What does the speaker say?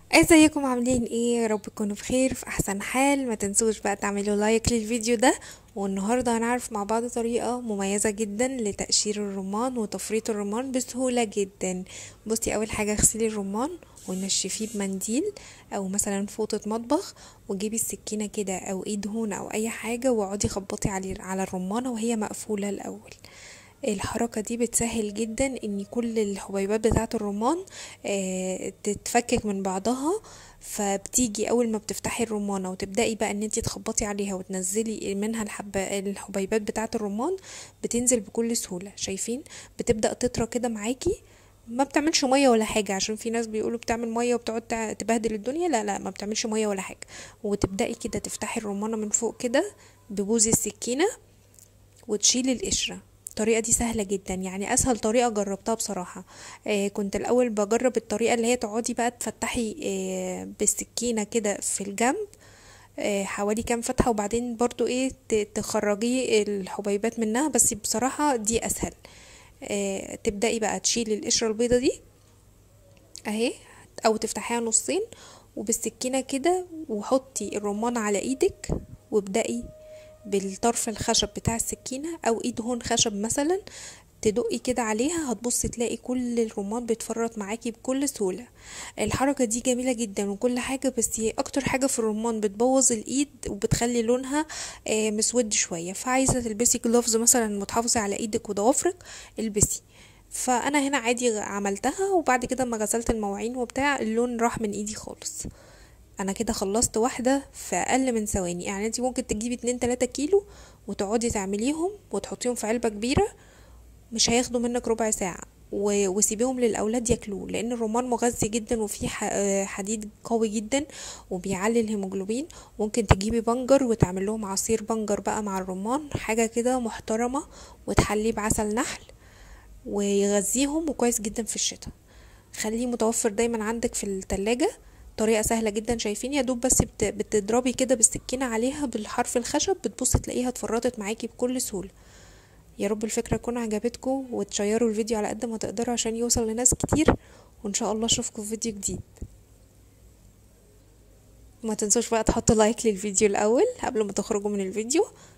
ازيكم عاملين ايه يا رب تكونوا بخير في احسن حال ما تنسوش بقى تعملوا لايك للفيديو ده والنهارده هنعرف مع بعض طريقه مميزه جدا لتقشير الرمان وتفريط الرمان بسهوله جدا بصي اول حاجه اغسلي الرمان ونشفيه بمنديل او مثلا فوطه مطبخ وجيبي السكينه كده او ايد هون او اي حاجه واقعدي خبطي على على الرمانه وهي مقفوله الاول الحركة دي بتسهل جدا ان كل الحبيبات بتاعة الرمان آه، تتفكك من بعضها فبتيجي اول ما بتفتحي الرمانة وتبدأي بقى ان انتي تخبطي عليها وتنزلي منها الحب الحبيبات بتاعة الرمان بتنزل بكل سهولة شايفين بتبدأ تطرى كده معاكي ما بتعملش ميه ولا حاجه عشان في ناس بيقولوا بتعمل ميه وبتقعد تبهدل الدنيا لا لا ما بتعملش ميه ولا حاجه وتبداي كده تفتحي الرمانه من فوق كده ببوز السكينه وتشيلي القشره الطريقة دي سهلة جدا يعني أسهل طريقة جربتها بصراحة آه كنت الأول بجرب الطريقة اللي هي تقعدي بقى تفتحي آه بالسكينة كده في الجنب آه حوالي كام فتحة وبعدين برضو ايه تخرجي الحبيبات منها بس بصراحة دي أسهل آه تبدأي بقى تشيلي القشرة البيضة دي اهي أو تفتحيها نصين وبالسكينة كده وحطي الرمان على ايدك وابدأي بالطرف الخشب بتاع السكينة او ايد هون خشب مثلا تدقي كده عليها هتبصي تلاقي كل الرمان بيتفرط معاكي بكل سهولة الحركة دي جميلة جدا وكل حاجة بس هي اكتر حاجة في الرمان بتبوظ الايد وبتخلي لونها آه مسود شوية فعايزة تلبسي جلوفز مثلا متحافظة على ايدك وضوافرك البسي فانا هنا عادي عملتها وبعد كده ما غسلت المواعين وبتاع اللون راح من ايدي خالص انا كده خلصت واحدة في اقل من ثواني يعني انت ممكن تجيبي اتنين تلاتة كيلو وتقعدي تعمليهم وتحطيهم في علبة كبيرة مش هياخدوا منك ربع ساعة وسيبيهم للاولاد ياكلوه لان الرمان مغذي جدا وفيه حديد قوي جدا وبيعلي الهيموجلوبين ممكن تجيبي بنجر وتعمل لهم عصير بنجر بقى مع الرمان حاجه كده محترمه وتحليه بعسل نحل ويغذيهم وكويس جدا في الشتاء خليه متوفر دايما عندك في التلاجة طريقه سهله جدا شايفين يا دوب بس بتضربي كده بالسكينه عليها بالحرف الخشب بتبصي تلاقيها اتفرطت معاكي بكل سهوله يا رب الفكره تكون عجبتكم وتشيروا الفيديو على قد ما تقدروا عشان يوصل لناس كتير وان شاء الله اشوفكم في فيديو جديد ما تنسوش بقى تحطوا لايك للفيديو الاول قبل ما تخرجوا من الفيديو